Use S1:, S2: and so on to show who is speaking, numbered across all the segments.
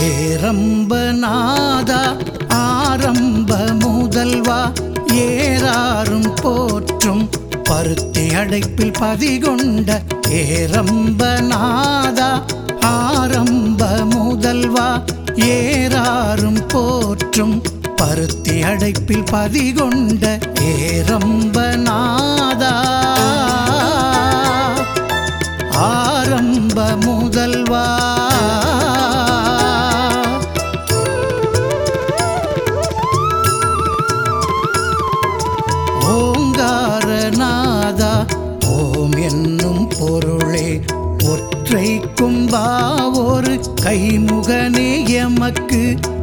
S1: ஏரம்பநாதா ஆரம்ப முதல்வா ஏறாரும் போற்றும் பருத்தி அடைப்பில் பதிகொண்ட ஏரம்பநாதா ஆரம்ப முதல்வா ஏறாரும் போற்றும் பருத்தி அடைப்பில் பதிகொண்ட ஏரம்பநாதா ஆரம்ப முதல்வா ஓங்காரநாதா ஓம் என்னும் பொருளே ஒற்றை கும்பா ஒரு கைமுகனே எமக்கு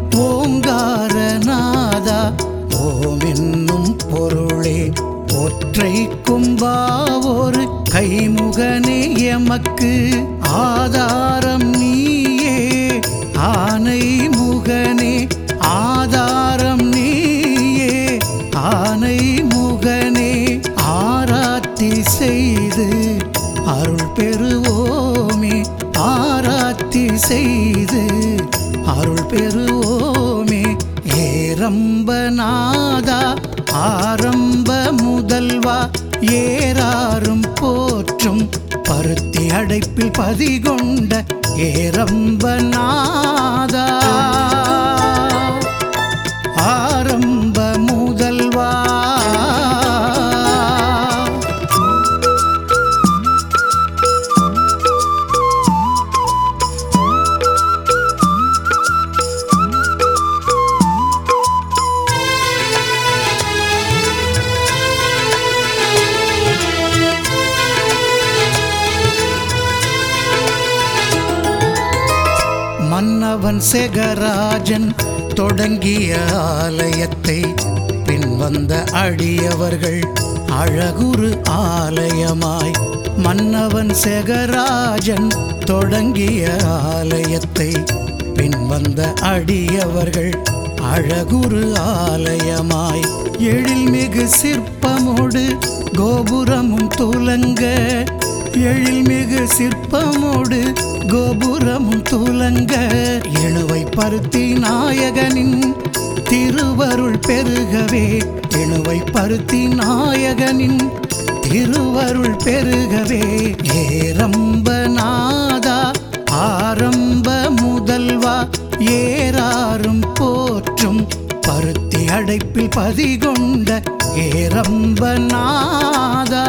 S1: ஓங்காரநாதா ஓம் என்னும் பொருளே ஒற்றை கும்பா ஒரு கைமுகனே எமக்கு ஆதாரம் நீயே ஆனை முகனே ஆதாரம் நீயே ஆனை முகனே ஆராத்தி செய்து அருள் பெறுவோமே ஆராத்தி செய்து அருள் பெறுவோமே ஏரம்பநாதா ஆரம்ப முதல்வா ஏறாரும் போற்றும் பருத்தி அடைப்பில் பதிகொண்ட ஏரம்பநாதா ஆரம்ப முதல்வா மன்னவன் செகராஜன் தொடங்கிய ஆலயத்தை பின்வந்த அடியவர்கள் அழகுரு ஆலயமாய் மன்னவன் செகராஜன் தொடங்கிய ஆலயத்தை பின்வந்த அடியவர்கள் அழகுரு ஆலயமாய் எழில்மிகு சிற்பமோடு கோபுரமும் துலங்க எழில்மிகு சிற்பமோடு கோபுரமும் துலங்க இணுவை பருத்தி நாயகனின் திருவருள் பெருகவே இணுவை பருத்தி நாயகனின் திருவருள் பெருகவே ஏரம்பநாதா ஆரம்ப முதல்வா ஏறாரும் போற்றும் பருத்தி அடைப்பில் பதிகொண்ட ஏரம்பநாதா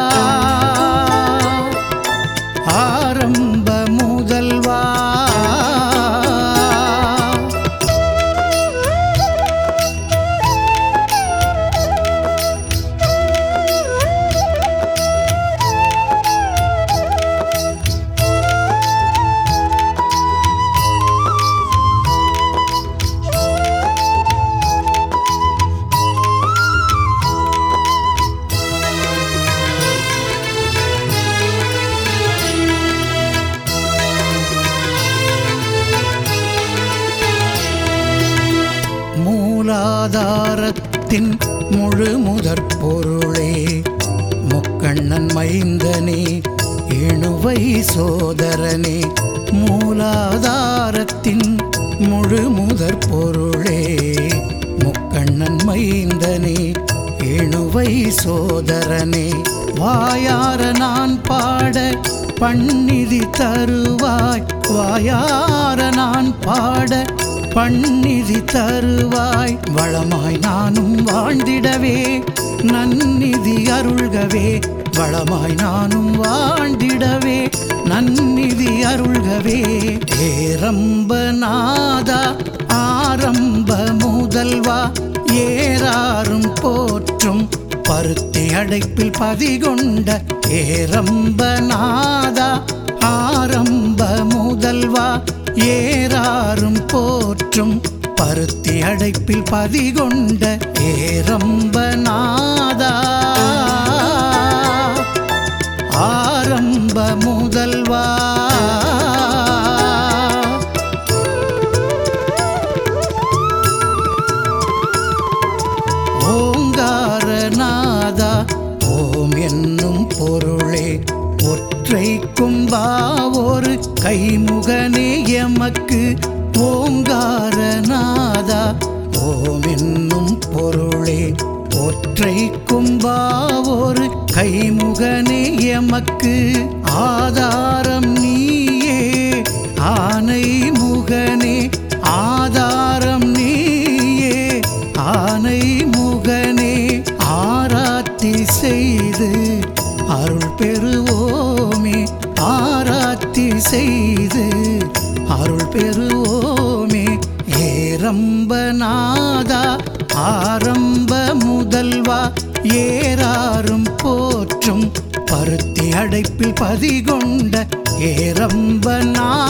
S1: ஆரம்ப முதல்வா மூலாதாரத்தின் முழு முதற் பொருளே முக்கண்ணன் மைந்தனே இணுவை சோதரனே மூலாதாரத்தின் முழு முதற் பொருளே முக்கண்ணன் மைந்தனே இணுவை சோதரனே வாயார நான் பாட பன்னிதி தருவாய் வாயார நான் பாட பன்னிதி தருவாய் வளமாய் நானும் வாழ்ந்திடவே நன்னிதி அருள்கவே வளமாய் நானும் வாழ்ந்திடவே நன்னிதி அருள்கவே ஏரம்பநாதா ஆரம்ப முதல்வா ஏறாரும் போற்றும் பருத்தி அடைப்பில் பதிகொண்ட ஏரம்பநாதா ஆரம்ப முதல்வா ஏறாரும் போற்றும் பருத்தி அடைப்பில் பதிகொண்ட ஏரம்பநாதா ஆரம்ப முதல்வா ஓங்காரநாதா ஓம் என்னும் பொருளே ஒற்றை கும்பா ஒரு கை கைமுகனே எமக்கு ஓங்காரநாதா ஓம் என்னும் பொருளே ஒற்றை கும்பா ஒரு கைமுகனே எமக்கு ஆதாரம் நீயே ஆனை முகனே ஆதாரம் நீயே ஆனை முகனே ஆராத்தி செய்து அருள் பெறுவோமே ஆராத்தி செய்து அருள் பெறுவோமே ஏரம்பநாதா ஆரம்ப முதல்வா ஏறாரும் போற்றும் பருத்தி அடைப்பில் பதிகொண்ட ஏரம்பநாதா